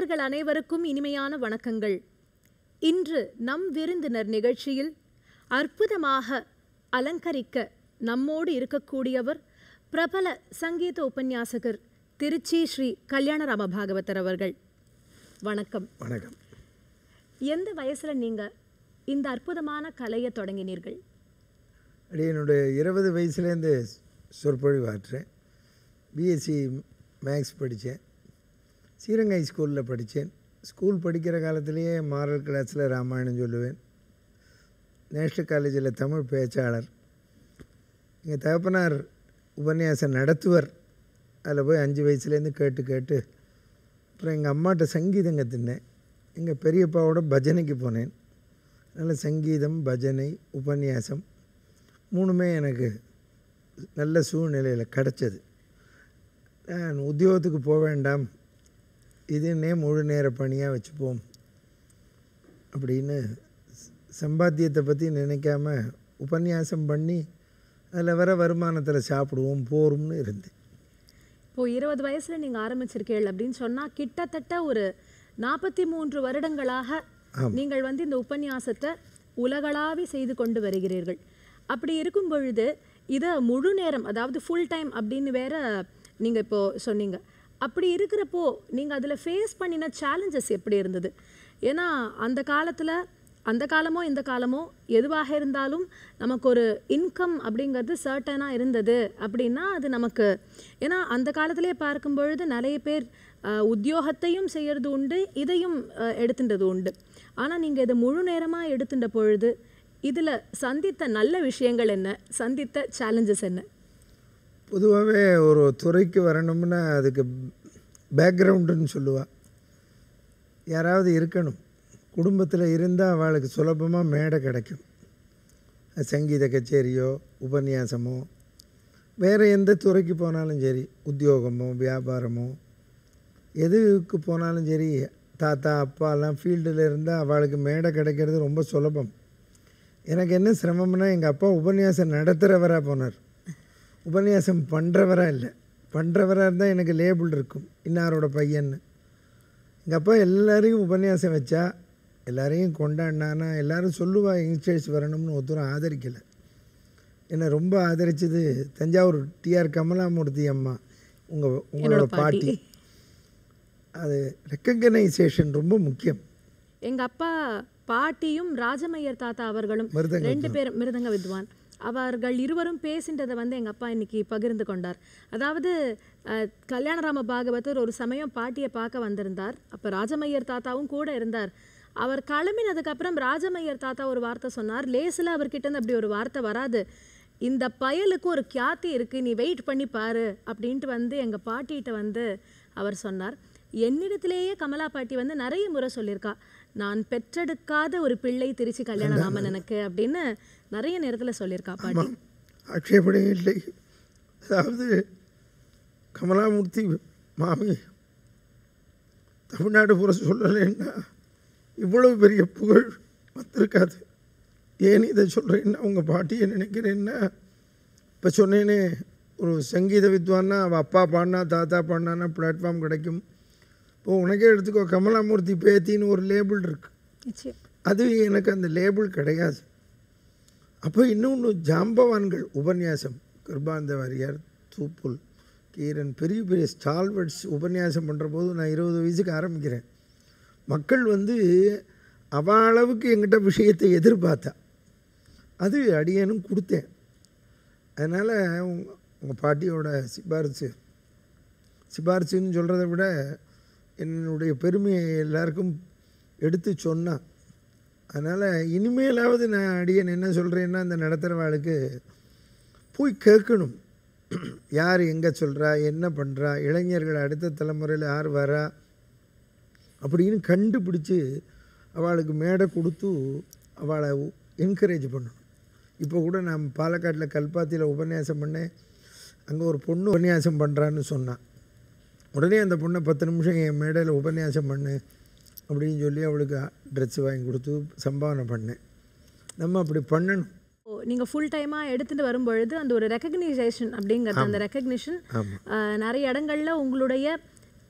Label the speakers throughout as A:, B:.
A: நேயர்கள் அனைவருக்கும் இனிமையான வணக்கங்கள் இன்று நம் விருந்தினர் நிகழ்ச்சியில் அற்புதமாக அலங்கரிக்க நம்மோடு இருக்கக்கூடியவர் பிரபல சங்கீத உபன்யாசகர் திருச்சி ஸ்ரீ கல்யாணராம பாகவதர் அவர்கள் வணக்கம்
B: வணக்கம்
A: எந்த வயசுல நீங்க இந்த அற்புதமான கலையை தொடங்கினீர்கள்
B: அடி என்னுடைய இருபது வயசுலேருந்து சொற்பொழிவு ஆற்றுறேன் பிஎஸ்சி மேக்ஸ் படித்தேன் ஸ்ரீரங்கை ஸ்கூலில் படித்தேன் ஸ்கூல் படிக்கிற காலத்திலேயே மாரல் கிளாஸில் ராமாயணம் சொல்லுவேன் நேஷ்னல் காலேஜில் தமிழ் பேச்சாளர் எங்கள் தகப்பனார் உபன்யாசம் நடத்துவர் அதில் போய் அஞ்சு வயசுலேருந்து கேட்டு கேட்டு அப்புறம் எங்கள் அம்மாட்ட சங்கீதம் கற்றுனேன் எங்கள் பெரியப்பாவோட பஜனைக்கு போனேன் அதனால் சங்கீதம் பஜனை உபன்யாசம் மூணுமே எனக்கு நல்ல சூழ்நிலையில் கிடச்சது நான் உத்தியோகத்துக்கு போக வேண்டாம் இதுன்னே முழு நேர பணியாக வச்சுப்போம் அப்படின்னு ச- சம்பாத்தியத்தை பற்றி நினைக்காம உபன்யாசம் பண்ணி அதில் வர வருமானத்தில் சாப்பிடுவோம் போரும்னு இருந்தேன்
A: இப்போ இருபது வயசுல நீங்க ஆரம்பிச்சிருக்கீள் அப்படின்னு சொன்னா கிட்டத்தட்ட ஒரு நாற்பத்தி மூன்று வருடங்களாக நீங்கள் வந்து இந்த உபன்யாசத்தை உலகளாவி செய்து கொண்டு வருகிறீர்கள் அப்படி இருக்கும் பொழுது இதை முழு நேரம் அதாவது ஃபுல் டைம் அப்படின்னு வேற நீங்க இப்போ சொன்னீங்க அப்படி இருக்கிறப்போ நீங்க அதுல ஃபேஸ் பண்ணின சேலஞ்சஸ் எப்படி இருந்தது ஏன்னா அந்த காலத்துல அந்த காலமோ இந்த காலமோ எதுவாக இருந்தாலும் நமக்கு ஒரு இன்கம் அப்படிங்கிறது சர்டனாக இருந்தது அப்படின்னா அது நமக்கு ஏன்னா அந்த காலத்திலே பார்க்கும் பொழுது நிறைய பேர் அஹ், உத்தியோகத்தையும் செய்யறது உண்டு இதையும் அஹ், எடுத்துட்டது உண்டு ஆனால் நீங்கள் இதை முழு நேரமாக எடுத்துட்ட பொழுது இதில் சந்தித்த நல்ல விஷயங்கள் என்ன சந்தித்த சேலஞ்சஸ் என்ன
B: பொதுவாகவே ஒரு துறைக்கு வரணும்னா அதுக்கு பேக்ரவுண்டுன்னு சொல்லுவா யாராவது இருக்கணும் குடும்பத்தில் இருந்தால் அவளுக்கு சுலபமாக மேடை கிடைக்கும் அது சங்கீத கச்சேரியோ உபன்யாசமோ வேறு எந்த துறைக்கு போனாலும் சரி உத்தியோகமோ வியாபாரமோ எதுக்கு போனாலும் சரி தாத்தா அப்பாலாம் ஃபீல்டில் இருந்தால் அவளுக்கு மேடை கிடைக்கிறது ரொம்ப சுலபம் எனக்கு என்ன சிரமம்னா எங்கள் அப்பா உபன்யாசம் நடத்துகிறவராக போனார் உபன்யாசம் பண்ணுறவராக இல்லை பண்ணுறவராக இருந்தால் எனக்கு லேபிள் இருக்கும் இன்னாரோட பையன்னு எங்கள் அப்பா எல்லாரையும் உபன்யாசம் வச்சா எல்லாரையும் கொண்டாடினானா எல்லாரும் சொல்லுவா யங்ஸ்டர்ஸ் வரணும்னு ஒருத்தரும் ஆதரிக்கலை என்னை ரொம்ப ஆதரிச்சது தஞ்சாவூர் டிஆர் கமலாமூர்த்தி அம்மா உங்கள் உங்களோட பாட்டி அது ரெக்கக்னைசேஷன் ரொம்ப முக்கியம்
A: எங்க அப்பா பாட்டியும் ராஜமையர் தாத்தா அவர்களும்
B: மிருதங்க
A: ரெண்டு பேரும் மிருதங்க வித்வான் அவர்கள் இருவரும் பேசின்றதை வந்து எங்க அப்பா இன்னைக்கு பகிர்ந்து கொண்டார் அதாவது அஹ், கல்யாணராம பாகவதர் ஒரு சமயம் பாட்டியை பார்க்க வந்திருந்தார் அப்ப ராஜமையர் தாத்தாவும் கூட இருந்தார் அவர் கிளம்பினதுக்கு அப்புறம் ராஜமையர் தாத்தா ஒரு வார்த்தை சொன்னார் லேசில் அவர்கிட்ட இருந்து அப்படி ஒரு வார்த்தை வராது இந்த பயலுக்கு ஒரு கியாத்தி இருக்கு நீ வெயிட் பண்ணி பாரு அப்படின்ட்டு வந்து எங்க பாட்டிகிட்ட வந்து அவர் சொன்னார் என்னிடத்திலேயே கமலா பாட்டி வந்து நிறைய முறை சொல்லியிருக்கா நான் பெற்றெடுக்காத ஒரு பிள்ளை திருச்சி கல்யாணராமன் எனக்கு அப்படின்னு நிறைய நேரத்துல சொல்லியிருக்கா பாட்டி
B: ஆட்சேபனை இல்லை அதாவது கமலாமூர்த்தி மாமி தமிழ்நாடு புற சொல்லலைன்னா இவ்வளவு பெரிய புகழ் வந்திருக்காது ஏன் இதை சொல்கிறேன்னா உங்கள் பாட்டியை நினைக்கிறேன்னா இப்போ சொன்னேனே ஒரு சங்கீத வித்வான்னா அவள் அப்பா பாடினா தாத்தா பாடினான்னா பிளாட்ஃபார்ம் கிடைக்கும் இப்போ உனக்கே எடுத்துக்கோ கமலாமூர்த்தி பேத்தின்னு ஒரு லேபிள் இருக்குது
A: நிச்சயம்
B: அது எனக்கு அந்த லேபிள் கிடையாது அப்போ இன்னொன்று ஜாம்பவான்கள் உபன்யாசம் கிருபாந்த வாரியார் தூப்புல் கீரன் பெரிய பெரிய ஸ்டால்வர்ட்ஸ் உபன்யாசம் பண்ணுற போது நான் இருபது வயசுக்கு ஆரம்பிக்கிறேன் மக்கள் வந்து அவ அளவுக்கு எங்கிட்ட விஷயத்தை எதிர்பார்த்தா அது அடியேனும் கொடுத்தேன் அதனால் உங்கள் உங்கள் பாட்டியோட சிபாரிசு சிபாரிசுன்னு சொல்கிறத விட என்னுடைய பெருமையை எல்லாருக்கும் எடுத்து சொன்னான் அதனால் இனிமேலாவது நான் அடியன் என்ன சொல்கிறேன்னா அந்த நடத்துகிறவாளுக்கு போய் கேட்கணும் யார் எங்கே சொல்கிறா என்ன பண்ணுறா இளைஞர்கள் அடுத்த தலைமுறையில் யார் வரா அப்படின்னு கண்டுபிடிச்சு அவளுக்கு மேடை கொடுத்து அவளை என்கரேஜ் பண்ணணும் இப்போ கூட நான் பாலக்காட்டில் கல்பாத்தியில் உபன்யாசம் பண்ணேன் அங்கே ஒரு பொண்ணு உபன்யாசம் பண்ணுறான்னு சொன்னான் உடனே அந்த பொண்ணை பத்து நிமிஷம் என் மேடையில் உபன்யாசம் பண்ணு அப்படின்னு சொல்லி அவளுக்கு ட்ரெஸ் வாங்கி கொடுத்து சம்பாவனை பண்ணேன் நம்ம அப்படி பண்ணணும்
A: ஓ, நீங்க ஃபுல் டைமா எடுத்துட்டு வரும்பொழுது அந்த ஒரு ரெக்கக்னைசேஷன் அப்படிங்கிறது அந்த ரெக்கக்னிஷன்
B: ஆமாம்
A: நிறைய இடங்கள்ல உங்களுடைய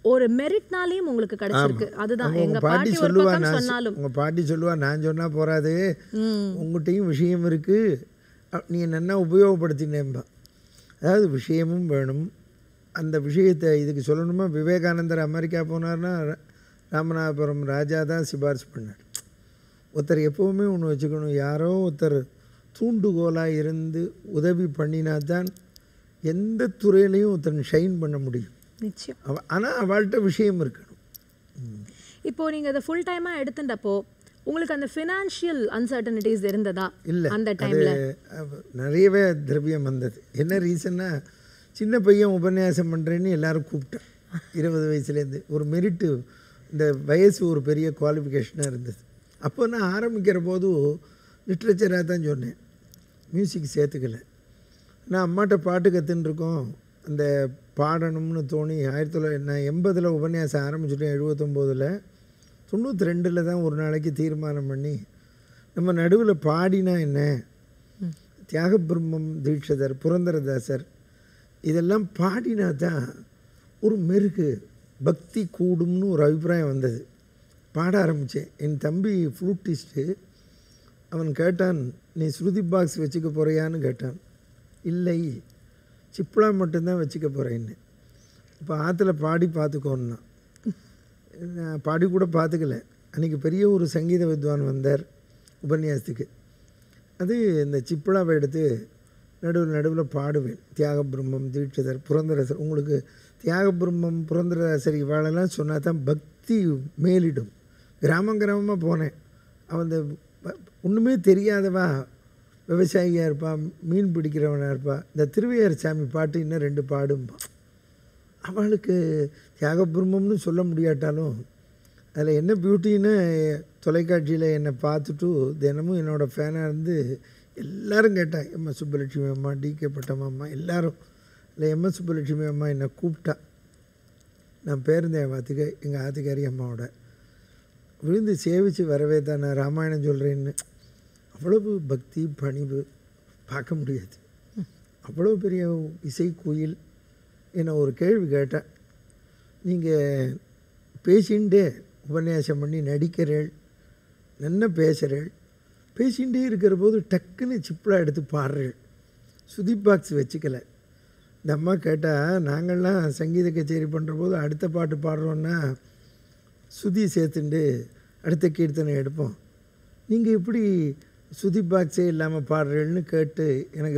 A: ஒரு மெரிட்னாலையும் உங்களுக்கு கிடைச்சிருக்கு அதுதான்
B: அவங்க
A: எங்க
B: உங்க பாட்டி
A: பாட்டி ஒரு
B: சொல்லுவா
A: பக்கம்
B: நான்
A: சொன்னாலும்
B: உங்கள் பாட்டி சொல்லுவா நான் சொன்னால் போகாது
A: ம்
B: உங்கள்கிட்டையும் விஷயம் இருக்குது நீ நல்லா உபயோகப்படுத்தினேன்பா அதாவது விஷயமும் வேணும் அந்த விஷயத்தை இதுக்கு சொல்லணுமா விவேகானந்தர் அமெரிக்கா போனார்னா ர- ராமநாதபுரம் ராஜா தான் சிபாரிசு பண்ணார் ஒருத்தர் எப்போவுமே ஒன்று வச்சுக்கணும் யாரோ ஒருத்தர் தூண்டுகோலாக இருந்து உதவி பண்ணினா தான் எந்த துறையிலையும் ஒருத்தன் ஷைன் பண்ண முடியும்
A: நிச்சயம்
B: அவ ஆனால் அவள்கிட்ட விஷயம் இருக்கணும்
A: இப்போ நீங்க அதை ஃபுல் டைமா எடுத்துட்டப்போ உங்களுக்கு அந்த ஃபினான்ஷியல் அன்சர்டனிட்டிஸ் இருந்ததா
B: இல்லை
A: அந்த
B: அது
A: டைம்ல
B: அவ- நிறையவே திரவியம் வந்தது என்ன ரீசன்னா சின்ன பையன் உபன்யாசம் பண்ணுறேன்னு எல்லாரும் கூப்பிட்டேன் இருபது வயசுலேருந்து ஒரு மெரிட்டு இந்த வயசு ஒரு பெரிய குவாலிஃபிகேஷனாக இருந்தது அப்போ நான் ஆரம்பிக்கிற போது லிட்ரேச்சராக தான் சொன்னேன் மியூசிக் சேர்த்துக்கல நான் அம்மாட்ட பாட்டு கற்றுன்னு இருக்கோம் அந்த பாடணும்னு தோணி ஆயிரத்தி தொள்ளாயிரத்தி நான் எண்பதில் உபன்யாசம் ஆரம்பிச்சிட்டேன் எழுபத்தொம்போதில் தொண்ணூற்றி ரெண்டில் தான் ஒரு நாளைக்கு தீர்மானம் பண்ணி நம்ம நடுவில் பாடினா என்ன தியாக பிரம்மம் தீட்சிதர் புரந்தரதாசர் இதெல்லாம் பாடினா தான் ஒரு மெருகு பக்தி கூடும்னு ஒரு அபிப்பிராயம் வந்தது பாட ஆரம்பித்தேன் என் தம்பி ஃப்ளூட்டிஸ்ட்டு அவன் கேட்டான் நீ ஸ்ருதி பாக்ஸ் வச்சுக்க போறியான்னு கேட்டான் இல்லை சிப்ளா மட்டும்தான் வச்சுக்க போகிறேன்னு இப்போ ஆற்றுல பாடி பார்த்துக்கோன்னா நான் பாடி கூட பார்த்துக்கல அன்றைக்கி பெரிய ஒரு சங்கீத வித்வான் வந்தார் உபன்யாசத்துக்கு அது இந்த சிப்பிளாவை எடுத்து நடுவில் நடுவில் பாடுவேன் தியாக பிரம்மம் தீட்சிதர் புரந்தரசர் உங்களுக்கு தியாக பிரம்மம் புரந்தரசர் இவாளெல்லாம் சொன்னால் தான் பக்தி மேலிடும் கிராமம் கிராமமாக போனேன் அவன் இந்த ப- ஒன்றுமே தெரியாதவா விவசாயியாக இருப்பான் மீன் பிடிக்கிறவனாக இருப்பா இந்த திருவையார் சாமி பாட்டு இன்னும் ரெண்டு பாடும்பான் அவளுக்கு தியாக பிரம்மம்னு சொல்ல முடியாட்டாலும் அதில் என்ன பியூட்டின்னு தொலைக்காட்சியில் என்னை பார்த்துட்டு தினமும் என்னோடய ஃபேனாக இருந்து எல்லாரும் கேட்டான் எம் எஸ் சுப்பலட்சுமி அம்மா டி கே பட்டம்மா எல்லாரும் இல்லை எம் எஸ் சுப்பலட்சுமி அம்மா என்னை கூப்பிட்டா நான் பேருந்தேன் பார்த்துக்க எங்கள் ஆத்துக்காரி அம்மாவோட விழுந்து சேவிச்சு வரவே தான் நான் ராமாயணம் சொல்கிறேன்னு அவ்வளவு பக்தி பணிவு பார்க்க முடியாது அவ்வளோ பெரிய இசை குயில் என்னை ஒரு கேள்வி கேட்டேன் நீங்கள் பேசிண்டே உபன்யாசம் பண்ணி நடிக்கிறேள் நல்லா பேசுகிறேள் பேசிகிட்டே இருக்கிற போது டக்குன்னு சிப்பிளாக எடுத்து பாடுறேள் சுதீப் பாக்ஸ் வச்சுக்கல இந்த அம்மா கேட்டால் நாங்கள்லாம் சங்கீத கச்சேரி பண்ணுற போது அடுத்த பாட்டு பாடுறோன்னா சுதி சேர்த்துண்டு அடுத்த கீர்த்தனை எடுப்போம் நீங்கள் எப்படி சுதி பாக்ஸே இல்லாமல் பாடுறேன்னு கேட்டு எனக்கு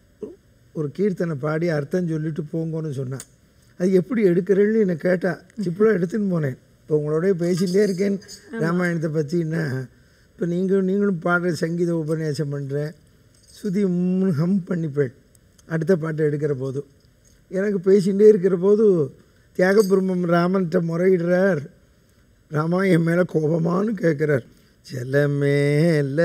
B: ஒரு கீர்த்தனை பாடி அர்த்தம் சொல்லிட்டு போங்கன்னு சொன்னான் அது எப்படி எடுக்கிறேன்னு என்னை கேட்டா சிப்பிளாக எடுத்துன்னு போனேன் இப்போ உங்களோட பேசிகிட்டே இருக்கேன் ராமாயணத்தை பற்றின்னா இப்போ நீங்கள் நீங்களும் பாடுற சங்கீத உபன்யாசம் பண்ணுறேன் சுதி உம்னு ஹம் பண்ணிப்பேன் அடுத்த பாட்டை எடுக்கிற போது எனக்கு பேசிகிட்டே இருக்கிற போது தியாகபிரம்மம் ராமன்கிட்ட முறையிடுறார் ராமா என் மேலே கோபமானு கேட்குறார் ஜலமேல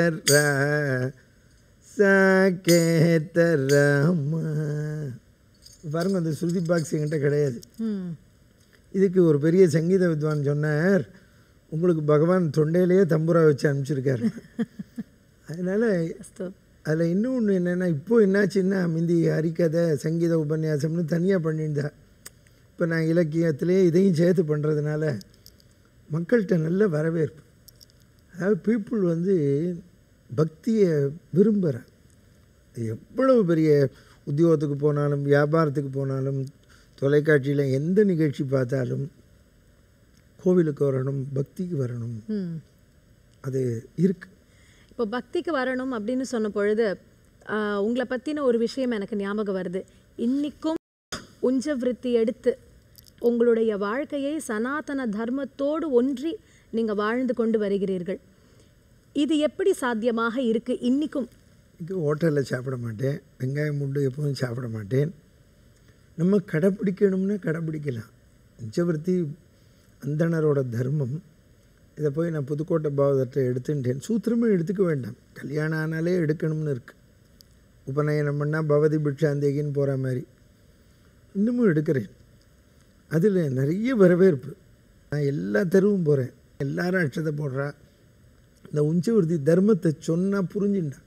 B: சாக்கேத்த ராமா பாருங்க அந்த ஸ்ருதி பாக்ஸ் என்கிட்ட கிடையாது
A: ம்
B: இதுக்கு ஒரு பெரிய சங்கீத வித்வான் சொன்னார் உங்களுக்கு பகவான் தொண்டையிலேயே தம்புரா வச்சு அனுப்பிச்சிருக்காரு அதனால்
A: அஸ்து
B: அதில் இன்னொன்று என்னென்னா இப்போ என்னாச்சுன்னா மிந்தி ஹரிக்கதை சங்கீத உபன்யாசம்னு தனியாக பண்ணியிருந்தா இப்போ நான் இலக்கியத்திலே இதையும் சேர்த்து பண்ணுறதுனால மக்கள்கிட்ட நல்ல வரவேற்பு அதாவது பீப்புள் வந்து பக்தியை விரும்புகிறேன் எவ்வளவு பெரிய உத்தியோகத்துக்கு போனாலும் வியாபாரத்துக்கு போனாலும் தொலைக்காட்சியில் எந்த நிகழ்ச்சி பார்த்தாலும் கோவிலுக்கு வரணும் பக்திக்கு வரணும்
A: ம்
B: அது இருக்கு
A: இப்போ பக்திக்கு வரணும் அப்படின்னு சொன்ன பொழுது ஆஹ், உங்களை பற்றின ஒரு விஷயம் எனக்கு ஞாபகம் வருது இன்னிக்கும் உஞ்ச விருத்தி எடுத்து உங்களுடைய வாழ்க்கையை சனாதன தர்மத்தோடு ஒன்றி நீங்கள் வாழ்ந்து கொண்டு வருகிறீர்கள் இது எப்படி சாத்தியமாக இருக்கு இன்னிக்கும்
B: இங்கே ஹோட்டலில் சாப்பிட மாட்டேன் வெங்காயம் முண்டு எப்பவும் சாப்பிட மாட்டேன் நம்ம கடைப்பிடிக்கணும்னா கடைப்பிடிக்கலாம் உச்சவர்த்தி அந்தணரோட தர்மம் இதை போய் நான் புதுக்கோட்டை பாவதத்தை எடுத்துட்டேன் சூத்திரமே எடுத்துக்க வேண்டாம் கல்யாணம் ஆனாலே எடுக்கணும்னு இருக்கு உபநயனம் பண்ணால் பவதி பிக்ஷாந்தேகின்னு போகிற மாதிரி இன்னமும் எடுக்கிறேன் அதில் நிறைய வரவேற்பு நான் எல்லா தெருவும் போகிறேன் எல்லாரும் அட்சத்தை போடுறா இந்த உஞ்சவர்த்தி தர்மத்தை சொன்னால் புரிஞ்சுண்டா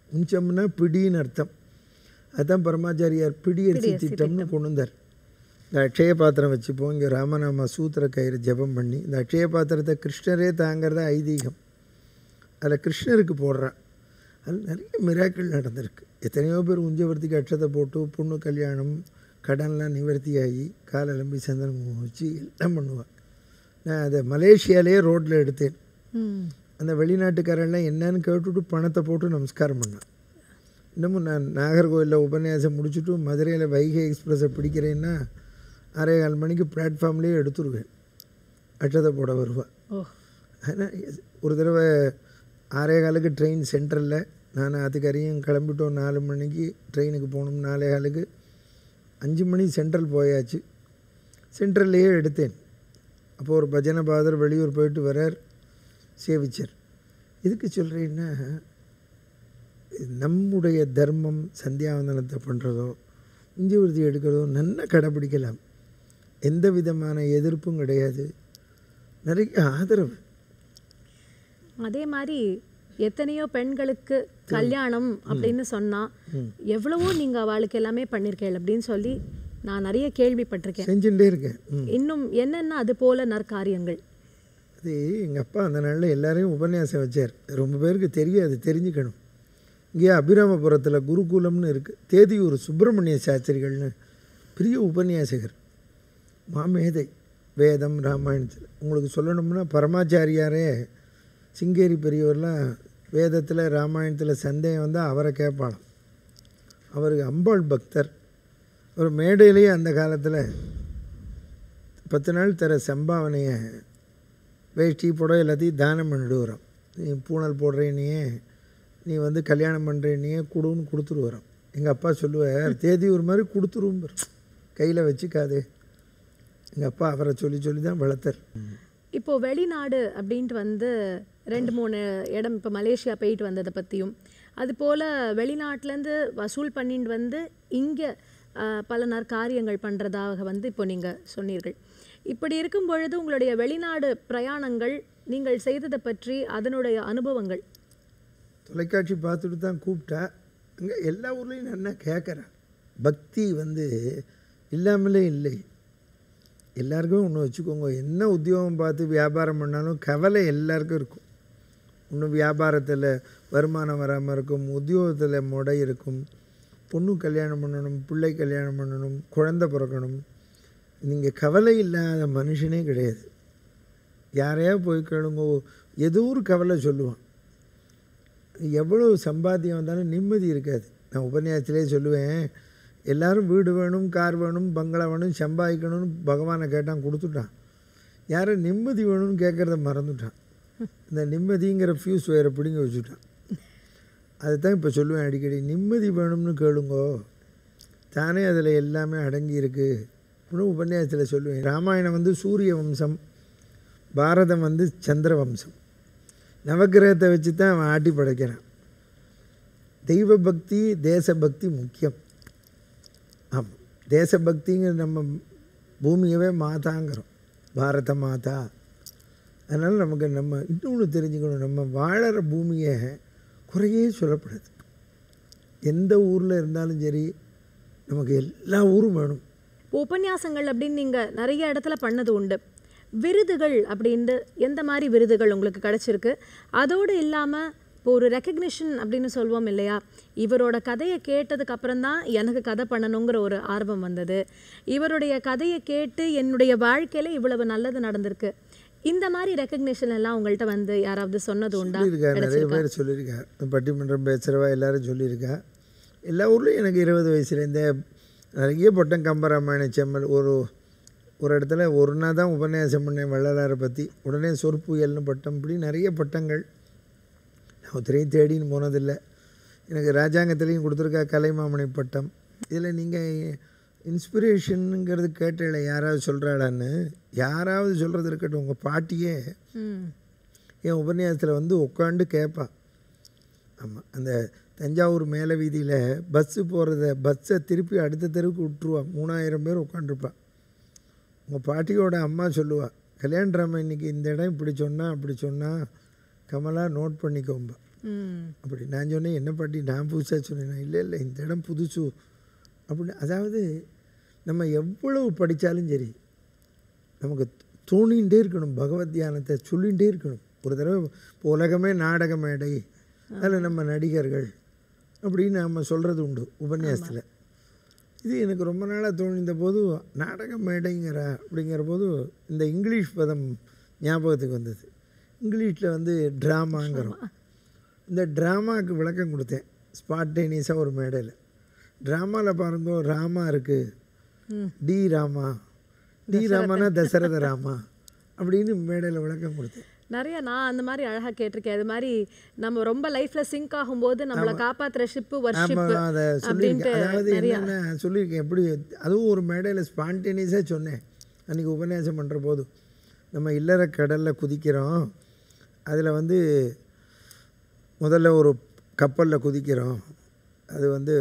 B: உஞ்சம்னா பிடின்னு அர்த்தம் அதுதான் பரமாச்சாரியார் பிடியரிசி திட்டம்னு கொண்டு வந்தார் இந்த அக்ஷய பாத்திரம் வச்சுப்போம் இங்கே ராமநாம சூத்திர கயிறு ஜெபம் பண்ணி இந்த அக்ஷய பாத்திரத்தை கிருஷ்ணரே தாங்கிறதா ஐதீகம் அதில் கிருஷ்ணருக்கு போடுறான் அதில் நிறைய மிராக்கள் நடந்திருக்கு எத்தனையோ பேர் உஞ்சவர்த்திக்கு அக்ஷதை போட்டு பொண்ணு கல்யாணம் கடன்லாம் நிவர்த்தியாகி காலை எலும்பி சந்தனம் குங்குமம் வச்சு எல்லாம் பண்ணுவாள் நான் அதை மலேசியாலேயே ரோட்டில் எடுத்தேன்
A: ம்
B: அந்த வெளிநாட்டுக்காரெல்லாம் என்னன்னு கேட்டுட்டு பணத்தை போட்டு நமஸ்காரம் பண்ணான் இன்னமும் நான் நாகர்கோவிலில் உபன்யாசம் முடிச்சுட்டு மதுரையில் வைகை எக்ஸ்பிரஸை பிடிக்கிறேன்னா அரை கால் மணிக்கு பிளாட்ஃபார்ம்லேயே எடுத்துருவேன் அட்சதை போட வருவாள்
A: ஓ
B: ஆனால் ஒரு தடவை ஆறே காலுக்கு ட்ரெயின் சென்ட்ரலில் நான் அதுக்கரையும் கிளம்பிட்டோம் நாலு மணிக்கு ட்ரெயினுக்கு போகணும் நாலே காலுக்கு அஞ்சு மணி சென்ட்ரல் போயாச்சு சென்ட்ரல்லையே எடுத்தேன் அப்போ ஒரு பஜனை பாதர் வெளியூர் போயிட்டு வரார் சேவிச்சர் இதுக்கு சொல்கிறேன்னா நம்முடைய தர்மம் சந்தியாவந்தனத்தை பண்ணுறதோ இஞ்சி உறுதி எடுக்கிறதோ நல்லா கடைப்பிடிக்கலாம் எந்த விதமான எதிர்ப்பும் கிடையாது நிறைய ஆதரவு
A: அதே மாதிரி எத்தனையோ பெண்களுக்கு கல்யாணம் அப்படின்னு சொன்னா எவ்வளவோ நீங்க அவளுக்கு எல்லாமே பண்ணிருக்கேள் அப்படின்னு சொல்லி நான் நிறைய கேள்விப்பட்டிருக்கேன்
B: செஞ்சுட்டே இருக்கேன் ம்.
A: இன்னும் என்னென்ன அது போல நற்காரியங்கள்
B: அது எங்கள் அப்பா அந்த நாளில் எல்லாரையும் உபன்யாசம் வச்சார் ரொம்ப பேருக்கு தெரியாது தெரிஞ்சுக்கணும் இங்கே அபிராமபுரத்தில் குருகுலம்னு இருக்குது தேதியூர் சுப்பிரமணிய சாஸ்திரிகள்னு பெரிய உபன்யாசகர் மாமேதை வேதம் ராமாயணத்தில் உங்களுக்கு சொல்லணும்னா பரமாச்சாரியாரே சிங்கேரி பெரியவர்லாம் வேதத்தில் ராமாயணத்தில் சந்தேகம் வந்தால் அவரை கேட்பாளாம் அவருக்கு அம்பாள் பக்தர் ஒரு மேடையிலேயே அந்த காலத்தில் பத்து நாள் தர சம்பாவனையை வேஷ்டி புடவை எல்லாத்தையும் தானம் பண்ணிட்டு வரோம் நீ பூனல் போடுறேனியே நீ வந்து கல்யாணம் பண்ணுறேனியே கொடுன்னு கொடுத்துட்டு வரோம் எங்கள் அப்பா சொல்லுவார் தேதி ஒரு மாதிரி கொடுத்துருவோம் கையில் வச்சுக்காதே எங்கள் அப்பா அவரை சொல்லி சொல்லி தான் வளர்த்தார்
A: இப்போ வெளிநாடு அப்படின்ட்டு வந்து ரெண்டு மூணு இடம் இப்போ மலேசியா போயிட்டு வந்ததை பற்றியும் அது போல் வெளிநாட்டிலேருந்து வசூல் பண்ணிட்டு வந்து இங்கே பல நற்காரியங்கள் பண்ணுறதாக வந்து இப்போ நீங்கள் சொன்னீர்கள் இப்படி இருக்கும் பொழுது உங்களுடைய வெளிநாடு பிரயாணங்கள் நீங்கள் செய்ததை பற்றி அதனுடைய அனுபவங்கள்
B: தொலைக்காட்சி பார்த்துட்டு தான் கூப்பிட்டா அங்கே எல்லா ஊர்லேயும் நான் என்ன கேட்குறேன் பக்தி வந்து இல்லாமலே இல்லை எல்லாருக்கும் ஒன்று வச்சுக்கோங்க என்ன உத்தியோகம் பார்த்து வியாபாரம் பண்ணாலும் கவலை எல்லாருக்கும் இருக்கும் இன்னும் வியாபாரத்தில் வருமானம் வராமல் இருக்கும் உத்தியோகத்தில் முடை இருக்கும் பொண்ணு கல்யாணம் பண்ணணும் பிள்ளை கல்யாணம் பண்ணணும் குழந்தை பிறக்கணும் நீங்கள் கவலை இல்லாத மனுஷனே கிடையாது யாரையா போய் கேளுங்க ஏதோ ஒரு கவலை சொல்லுவான் எவ்வளோ சம்பாத்தியம் வந்தாலும் நிம்மதி இருக்காது நான் உபன்யாசத்திலே சொல்லுவேன் எல்லாரும் வீடு வேணும் கார் வேணும் பங்களா வேணும் சம்பாதிக்கணும்னு பகவானை கேட்டான் கொடுத்துட்டான் யாரும் நிம்மதி வேணும்னு கேட்குறத மறந்துட்டான் இந்த நிம்மதிங்கிற ஃபியூஸ் வேறு பிடிங்க வச்சுட்டான் அதுதான் இப்போ சொல்லுவேன் அடிக்கடி நிம்மதி வேணும்னு கேளுங்கோ தானே அதில் எல்லாமே அடங்கி இருக்கு அப்படின்னு உபன்யாசத்தில் சொல்லுவேன் ராமாயணம் வந்து சூரிய வம்சம் பாரதம் வந்து சந்திர வம்சம் நவக்கிரகத்தை வச்சு தான் அவன் ஆட்டி படைக்கிறான் தெய்வ பக்தி தேசபக்தி முக்கியம் ஆமாம் தேசபக்திங்கிற நம்ம பூமியவே மாதாங்கிறோம் பாரத மாதா அதனால் நமக்கு நம்ம இன்னொன்று தெரிஞ்சுக்கணும் நம்ம வாழற பூமியை குறையே சொல்லப்படாது எந்த ஊரில் இருந்தாலும் சரி நமக்கு எல்லா ஊரும் வேணும்
A: உபன்யாசங்கள் அப்படின்னு நீங்கள் நிறைய இடத்துல பண்ணது உண்டு விருதுகள் அப்படின்ட்டு எந்த மாதிரி விருதுகள் உங்களுக்கு கிடைச்சிருக்கு அதோடு இல்லாமல் இப்போ ஒரு ரெக்கக்னிஷன் அப்படின்னு சொல்லுவோம் இல்லையா இவரோட கதையை கேட்டதுக்கு அப்புறம் தான் எனக்கு கதை பண்ணணுங்கிற ஒரு ஆர்வம் வந்தது இவருடைய கதையை கேட்டு என்னுடைய வாழ்க்கையில இவ்வளவு நல்லது நடந்திருக்கு இந்த மாதிரி ரெக்கக்னிஷன் எல்லாம் உங்கள்கிட்ட வந்து யாராவது சொன்னது உண்டா
B: சொல்லியிருக்கா நிறைய பேர் சொல்லியிருக்கா பட்டிமன்றம் பேசுகிறவா எல்லாரும் சொல்லியிருக்கா எல்லா ஊர்லேயும் எனக்கு இருபது வயசுலேருந்தே நிறைய பட்டம் கம்பராமாயண செம்மல் ஒரு ஒரு இடத்துல ஒரு நாள் தான் உபன்யாசம் பண்ணேன் வள்ளலாரை பற்றி உடனே சொற்புயல்னு பட்டம் இப்படி நிறைய பட்டங்கள் நான் ஒருத்தரையும் தேடின்னு போனதில்லை எனக்கு ராஜாங்கத்துலேயும் கொடுத்துருக்கா கலைமாமணி பட்டம் இதில் நீங்கள் இன்ஸ்பிரேஷனுங்கிறது கேட்டல யாராவது சொல்கிறாளான்னு யாராவது சொல்கிறது இருக்கட்டும் உங்கள் பாட்டியே
A: ம்
B: என் உபன்யாசத்தில் வந்து உட்காந்து கேட்பா ஆமாம் அந்த தஞ்சாவூர் மேலே வீதியில் பஸ்ஸு போகிறத பஸ்ஸை திருப்பி அடுத்த தெருவுக்கு விட்டுருவா மூணாயிரம் பேர் உட்காந்துருப்பா உங்கள் பாட்டியோட அம்மா சொல்லுவா கல்யாணராம இன்னைக்கு இந்த இடம் இப்படி சொன்னா அப்படி சொன்னா கமலா நோட் பண்ணிக்கோம்பா
A: ம்
B: அப்படி நான் சொன்னேன் என்ன பாட்டி நான் புதுசாக சொன்னேன் இல்லை இல்லை இந்த இடம் புதுசு அப்படின்னு அதாவது நம்ம எவ்வளவு படித்தாலும் சரி நமக்கு தோணிகிட்டே இருக்கணும் பகவத் தியானத்தை சொல்லிகிட்டே இருக்கணும் ஒரு தடவை இப்போ உலகமே நாடக மேடை அதில் நம்ம நடிகர்கள் அப்படின்னு நம்ம சொல்கிறது உண்டு உபன்யாசத்தில் இது எனக்கு ரொம்ப நாளாக தோணிந்த போது நாடக மேடைங்கிற அப்படிங்கிற போது இந்த இங்கிலீஷ் பதம் ஞாபகத்துக்கு வந்தது இங்கிலீஷில் வந்து ட்ராமாங்கிறோம் இந்த ட்ராமாவுக்கு விளக்கம் கொடுத்தேன் ஸ்பாட்டேனியஸாக ஒரு மேடையில் ட்ராமாவில் பாருங்க ராமா இருக்குது டி ராமா டி ராமானா தசரத ராமா அப்படின்னு மேடையில் விளக்கம் கொடுத்தேன்
A: நிறைய நான் அந்த மாதிரி அழகா கேட்டிருக்கேன் அது மாதிரி நம்ம ரொம்ப லைஃப்ல சிங்க் ஆகும்போது நம்மள காப்பாத்துற ஷிப்பு வர்ஷிப்
B: ஆமாம் அதை
A: அப்படின்ட்டு
B: சொல்லியிருக்கேன் அதாவது
A: நிறைய
B: என்னென்ன சொல்லியிருக்கேன் எப்படி அதுவும் ஒரு மேடையில் ஸ்பான்டேனியஸாக சொன்னேன் அன்றைக்கி உபன்யாசம் பண்ணுற போது நம்ம இல்லற கடலில் குதிக்கிறோம் அதில் வந்து முதல்ல ஒரு கப்பலில் குதிக்கிறோம் அது வந்து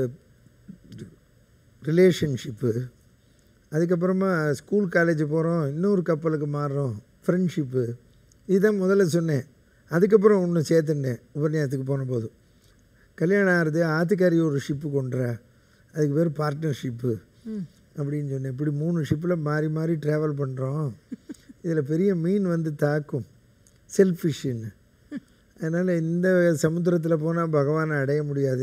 B: ரிலேஷன்ஷிப்பு அதுக்கப்புறமா ஸ்கூல் காலேஜ் போகிறோம் இன்னொரு கப்பலுக்கு மாறுறோம் ஃப்ரெண்ட்ஷிப்பு இதுதான் முதல்ல சொன்னேன் அதுக்கப்புறம் ஒன்று சேர்த்துனேன் உபன்யாசத்துக்கு போன போது கல்யாணம் ஆகிறது ஆத்துக்காரி ஒரு ஷிப்பு கொண்டுறா அதுக்கு பேர் பார்ட்னர்ஷிப்பு அப்படின்னு சொன்னேன் இப்படி மூணு ஷிப்பில் மாறி மாறி ட்ராவல் பண்ணுறோம் இதில் பெரிய மீன் வந்து தாக்கும் செல்ஃபிஷ்ன்னு அதனால் இந்த சமுத்திரத்தில் போனால் பகவானை அடைய முடியாது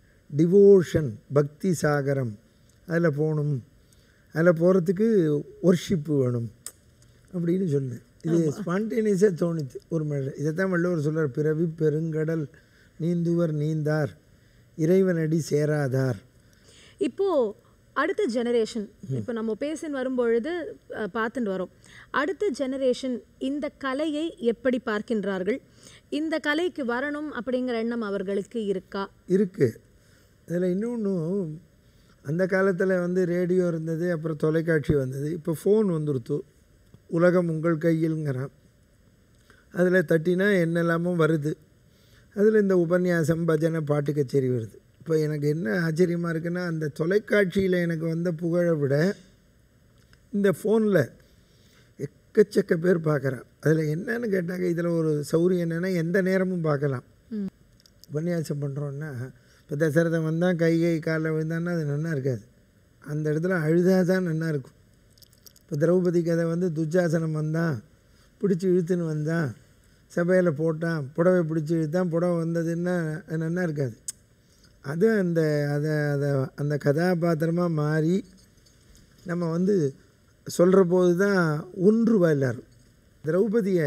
B: டிவோஷன் பக்தி சாகரம் அதில் போகணும் அதில் போகிறதுக்கு ஒர்ஷிப்பு வேணும் அப்படின்னு சொன்னேன் இது ஸ்பான்டேனியஸாக தோணுச்சு ஒரு மேடை இதைத்தான் வள்ளுவர் சொல்றார் பிறவி பெருங்கடல் நீந்துவர் நீந்தார் இறைவனடி சேராதார்
A: இப்போ அடுத்த ஜெனரேஷன் இப்போ நம்ம பேசின்னு வரும்பொழுது அஹ், பார்த்துட்டு வரோம் அடுத்த ஜெனரேஷன் இந்த கலையை எப்படி பார்க்கின்றார்கள் இந்த கலைக்கு வரணும் அப்படிங்கிற எண்ணம் அவர்களுக்கு இருக்கா
B: இருக்குது இதில் இன்னொன்று அந்த காலத்தில் வந்து ரேடியோ இருந்தது அப்புறம் தொலைக்காட்சி வந்தது இப்போ ஃபோன் வந்துருத்து உலகம் உங்கள் கையில்ங்கிறான் அதில் தட்டினா என்னெல்லாமோ வருது அதில் இந்த உபன்யாசம் பஜனை பாட்டு கச்சேரி வருது இப்போ எனக்கு என்ன ஆச்சரியமாக இருக்குன்னா அந்த தொலைக்காட்சியில் எனக்கு வந்த புகழை விட இந்த ஃபோனில் எக்கச்சக்க பேர் பார்க்குறான் அதில் என்னன்னு கேட்டாங்க இதில் ஒரு சௌரியம் என்னென்னா எந்த நேரமும் பார்க்கலாம் உபன்யாசம் பண்ணுறோன்னா இப்போ தசரதன் வந்தால் கை கை காலில் விழுந்தான்னா அது நல்லா இருக்காது அந்த இடத்துல அழுதா தான் நல்லா இருக்கும் இப்போ திரௌபதி கதை வந்து துச்சாசனம் வந்தான் பிடிச்சி இழுத்துன்னு வந்தான் சபையில் போட்டான் புடவை பிடிச்சி இழுத்தான் புடவை வந்ததுன்னா அது நல்லா இருக்காது அது அந்த அதை அதை அந்த கதாபாத்திரமாக மாறி நம்ம வந்து சொல்கிற போது தான் ஒன்றுவா எல்லாரும் திரௌபதியை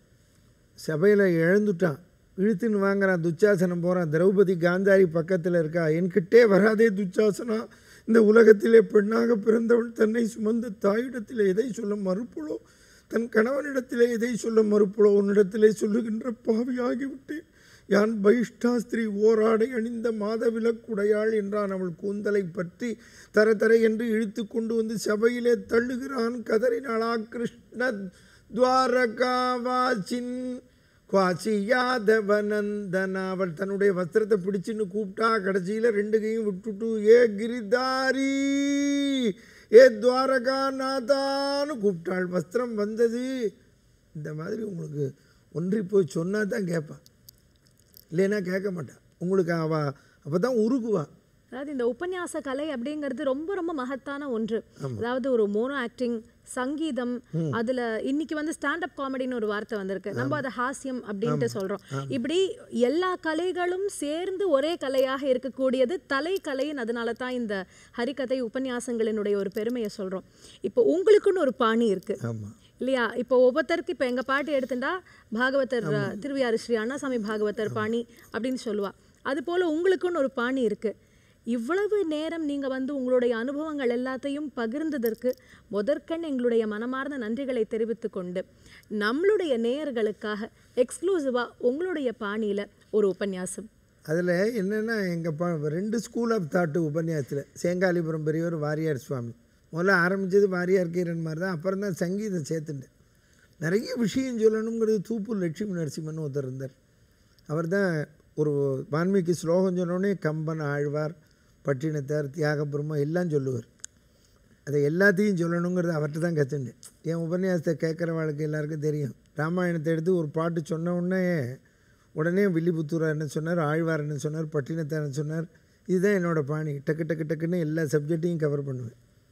B: சபையில் இழந்துட்டான் இழுத்துன்னு வாங்குறான் துச்சாசனம் போகிறான் திரௌபதி காந்தாரி பக்கத்தில் இருக்கா என்கிட்டே வராதே துச்சாசனா இந்த உலகத்திலே பெண்ணாக பிறந்தவள் தன்னை சுமந்த தாயிடத்தில் எதை சொல்ல மறுப்பளோ தன் கணவனிடத்திலே எதை சொல்ல மறுப்பளோ உன்னிடத்திலே சொல்லுகின்ற பாவியாகிவிட்டேன் யான் பைஷ்டாஸ்திரி ஓராடை அணிந்த மாதவிலக்குடையாள் என்றான் அவள் கூந்தலை பற்றி தர தர என்று இழுத்து கொண்டு வந்து சபையிலே தள்ளுகிறான் கதறினாளா கிருஷ்ண துவாரகாவாசின் குவாசி யாதவநந்தனா அவள் தன்னுடைய வஸ்திரத்தை பிடிச்சின்னு கூப்பிட்டா கடைசியில் ரெண்டு கையும் விட்டுட்டு ஏ கிரிதாரி ஏ துவாரகா நாதான்னு கூப்பிட்டாள் வஸ்திரம் வந்தது இந்த மாதிரி உங்களுக்கு ஒன்றி போய் சொன்னா தான் கேட்பான் இல்லைன்னா கேட்க மாட்டான் உங்களுக்கு அவ அப்போ தான் உருகுவா
A: அதாவது இந்த உபன்யாச கலை அப்படிங்கிறது ரொம்ப ரொம்ப மகத்தான ஒன்று அதாவது ஒரு மோனோ ஆக்டிங் சங்கீதம் அதுல இன்னைக்கு வந்து ஸ்டாண்டப் காமெடின்னு ஒரு வார்த்தை வந்திருக்கு நம்ம அதை ஹாஸ்யம் அப்படின்ட்டு சொல்றோம் இப்படி எல்லா கலைகளும் சேர்ந்து ஒரே கலையாக இருக்கக்கூடியது தலை கலையின் அதனால தான் இந்த ஹரிகதை உபன்யாசங்களினுடைய ஒரு பெருமையை சொல்றோம் இப்போ உங்களுக்குன்னு ஒரு பாணி இருக்கு
B: ஆமாம்
A: இல்லையா இப்போ ஒவ்வொருத்தருக்கு இப்போ எங்க பாட்டு எடுத்துட்டா பாகவதர் திருவியாறு ஸ்ரீ அண்ணாசாமி பாகவதர் பாணி அப்படின்னு சொல்லுவா அது போல உங்களுக்குன்னு ஒரு பாணி இருக்கு இவ்வளவு நேரம் நீங்க வந்து உங்களுடைய அனுபவங்கள் எல்லாத்தையும் பகிர்ந்ததற்கு முதற்கண் எங்களுடைய மனமார்ந்த நன்றிகளை தெரிவித்துக் கொண்டு நம்மளுடைய நேயர்களுக்காக எக்ஸ்க்ளூசிவா உங்களுடைய பாணியில ஒரு உபன்யாசம்
B: அதில் என்னென்னா எங்கள் பா ரெண்டு ஸ்கூல் ஆஃப் தாட்டு உபன்யாசத்தில் சேங்காலிபுரம் பெரியவர் வாரியார் சுவாமி முதல்ல ஆரம்பித்தது வாரியார் கீரன் மாதிரி தான் அப்புறம் தான் சங்கீதம் சேர்த்துட்டேன் நிறைய விஷயம் சொல்லணுங்கிறது தூப்பூர் லட்சுமி நரசிம்மன் ஒருத்தர் இருந்தார் அவர் தான் ஒரு வான்மீகி ஸ்லோகம் சொன்னோடனே கம்பன் ஆழ்வார் பட்டினத்தார் தியாகபுரமா எல்லாம் சொல்லுவார் அதை எல்லாத்தையும் சொல்லணுங்கிறது அவர்கிட்ட தான் கற்றுண்டேன் என் உபன்யாசத்தை கேட்குறவாளுக்கு எல்லாருக்கும் தெரியும் ராமாயணத்தை எடுத்து ஒரு பாட்டு சொன்ன உடனே உடனே வில்லிபுத்தூரா என்ன சொன்னார் ஆழ்வார் என்ன சொன்னார் பட்டினத்தார் என்ன சொன்னார் இதுதான் என்னோடய பாணி டக்கு டக்கு டக்குன்னு எல்லா சப்ஜெக்டையும் கவர் பண்ணுவேன்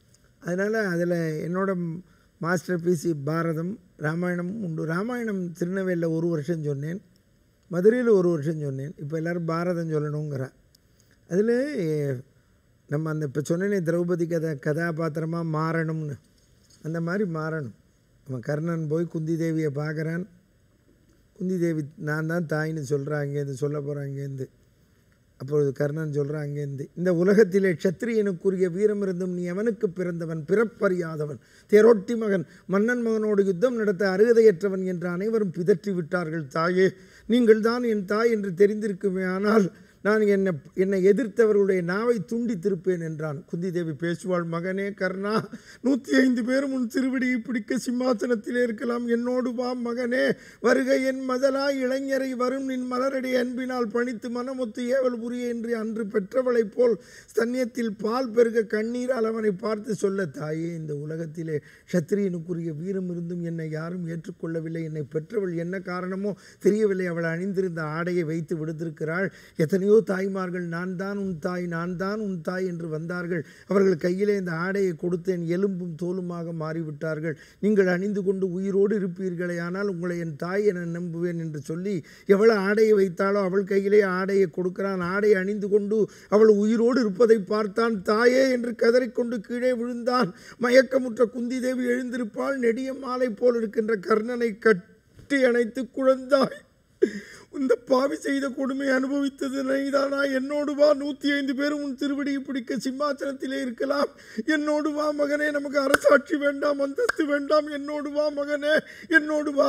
B: அதனால் அதில் என்னோட மாஸ்டர் பீஸ் பாரதம் ராமாயணமும் உண்டு ராமாயணம் திருநெல்வேலியில் ஒரு வருஷம் சொன்னேன் மதுரையில் ஒரு வருஷம் சொன்னேன் இப்போ எல்லோரும் பாரதம் சொல்லணுங்கிறா அதில் நம்ம அந்த இப்போ சொன்னேனே திரௌபதி கதை கதாபாத்திரமாக மாறணும்னு அந்த மாதிரி மாறணும் அவன் கர்ணன் போய் குந்தி தேவியை பார்க்குறான் குந்தி தேவி நான் தான் தாயின்னு சொல்கிறேன் அங்கேருந்து சொல்ல போகிறேன் அங்கேருந்து அப்பொழுது கர்ணன் சொல்கிறான் அங்கேருந்து இந்த உலகத்திலே க்ஷத்திரியனுக்குரிய வீரம் இருந்தும் நீ எவனுக்கு பிறந்தவன் பிறப்பறியாதவன் தேரோட்டி மகன் மன்னன் மகனோடு யுத்தம் நடத்த அருகதையற்றவன் என்று அனைவரும் பிதற்றி விட்டார்கள் தாயே நீங்கள் தான் என் தாய் என்று தெரிந்திருக்குமே ஆனால் நான் என்னை என்னை எதிர்த்தவர்களுடைய நாவை துண்டித்திருப்பேன் என்றான் குந்தி தேவி பேசுவாள் மகனே கர்ணா நூற்றி ஐந்து பேரும் உன் திருவடியை பிடிக்க சிம்மாசனத்திலே இருக்கலாம் என்னோடு வா மகனே வருகை என் மதலாய் இளைஞரை வரும் நின் மலரடி அன்பினால் பணித்து மனமொத்து ஏவல் புரிய என்று அன்று பெற்றவளைப் போல் ஸ்தன்யத்தில் பால் பெருக கண்ணீரால் அவனை பார்த்து சொல்ல தாயே இந்த உலகத்திலே சத்திரியனுக்குரிய வீரம் இருந்தும் என்னை யாரும் ஏற்றுக்கொள்ளவில்லை என்னை பெற்றவள் என்ன காரணமோ தெரியவில்லை அவள் அணிந்திருந்த ஆடையை வைத்து விடுத்திருக்கிறாள் எத்தனையோ தாய்மார்கள் நான் தான் உன் தாய் நான் தான் உன் தாய் என்று வந்தார்கள் அவர்கள் கையிலே இந்த ஆடையை கொடுத்தேன் எலும்பும் தோலுமாக மாறிவிட்டார்கள் நீங்கள் அணிந்து கொண்டு உயிரோடு இருப்பீர்களே ஆனால் உங்களை என் தாய் என நம்புவேன் என்று சொல்லி எவ்வளவு ஆடையை வைத்தாலோ அவள் கையிலே ஆடையை கொடுக்கிறான் ஆடை அணிந்து கொண்டு அவள் உயிரோடு இருப்பதை பார்த்தான் தாயே என்று கதறிக்கொண்டு கீழே விழுந்தான் மயக்கமுற்ற குந்தி தேவி எழுந்திருப்பாள் நெடிய மாலை போல் இருக்கின்ற கர்ணனை கட்டி அணைத்து குழந்தாய் இந்த பாவி செய்த கொடுமை அனுபவித்தது நீதானா என்னோடு வா நூற்றி ஐந்து பேரும் உன் திருவடியை பிடிக்க சிம்மாசனத்திலே இருக்கலாம் என்னோடு வா மகனே நமக்கு அரசாட்சி வேண்டாம் அந்தஸ்து வேண்டாம் என்னோடு வா மகனே என்னோடு வா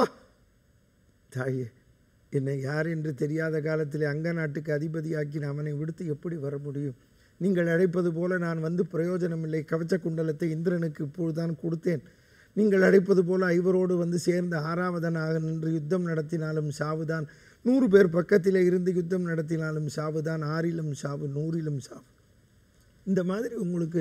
B: தாயே என்னை யார் என்று தெரியாத காலத்திலே அங்க நாட்டுக்கு அதிபதியாக்கி அவனை விடுத்து எப்படி வர முடியும் நீங்கள் அழைப்பது போல நான் வந்து பிரயோஜனமில்லை கவச்ச குண்டலத்தை இந்திரனுக்கு இப்பொழுதுதான் கொடுத்தேன் நீங்கள் அழைப்பது போல ஐவரோடு வந்து சேர்ந்த ஆறாவதனாக நின்று யுத்தம் நடத்தினாலும் சாவுதான் நூறு பேர் பக்கத்திலே இருந்து யுத்தம் நடத்தினாலும் சாவுதான் ஆறிலும் சாவு நூறிலும் சாவு இந்த மாதிரி உங்களுக்கு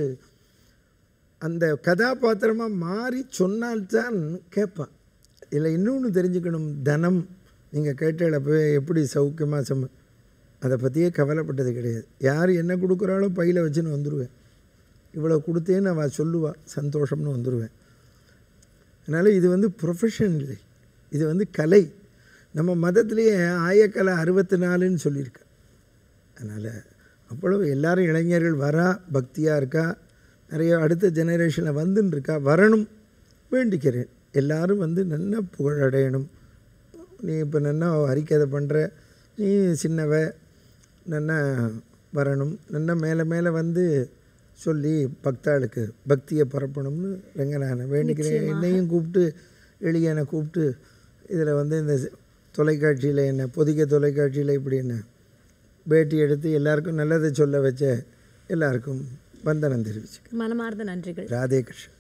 B: அந்த கதாபாத்திரமாக மாறி சொன்னால்தான் கேட்பான் இதில் இன்னொன்று தெரிஞ்சுக்கணும் தனம் நீங்கள் கேட்டப்போ எப்படி சௌக்கியமாக சம அதை பற்றியே கவலைப்பட்டது கிடையாது யார் என்ன கொடுக்குறாளோ பையில் வச்சுன்னு வந்துடுவேன் இவ்வளோ கொடுத்தேன்னு அவள் சொல்லுவா சந்தோஷம்னு வந்துடுவேன் அதனால் இது வந்து ப்ரொஃபஷன் இல்லை இது வந்து கலை நம்ம மதத்திலேயே ஆயக்கலை அறுபத்தி நாலுன்னு சொல்லியிருக்க அதனால் அவ்வளவு எல்லாரும் இளைஞர்கள் வரா பக்தியாக இருக்கா நிறைய அடுத்த ஜெனரேஷனில் வந்துன்னு இருக்கா வரணும் வேண்டிக்கிறேன் எல்லாரும் வந்து நல்லா புகழடையணும் நீ இப்போ நல்லா அறிக்கதை பண்ணுற நீ சின்னவ நல்லா வரணும் நல்லா மேலே மேலே வந்து சொல்லி பக்தாளுக்கு பக்தியை பரப்பணும்னு ரங்கநாதனை வேண்டிக்கிறேன் என்னையும் கூப்பிட்டு எளியனை கூப்பிட்டு இதில் வந்து இந்த தொலைக்காட்சியில் என்ன பொதிகை தொலைக்காட்சியில் இப்படி என்ன பேட்டி எடுத்து எல்லாருக்கும் நல்லதை சொல்ல வச்ச எல்லாருக்கும் வந்தனம் தெரிவிச்சு
A: மனமார்ந்த நன்றிகள்
B: ராதே கிருஷ்ணன்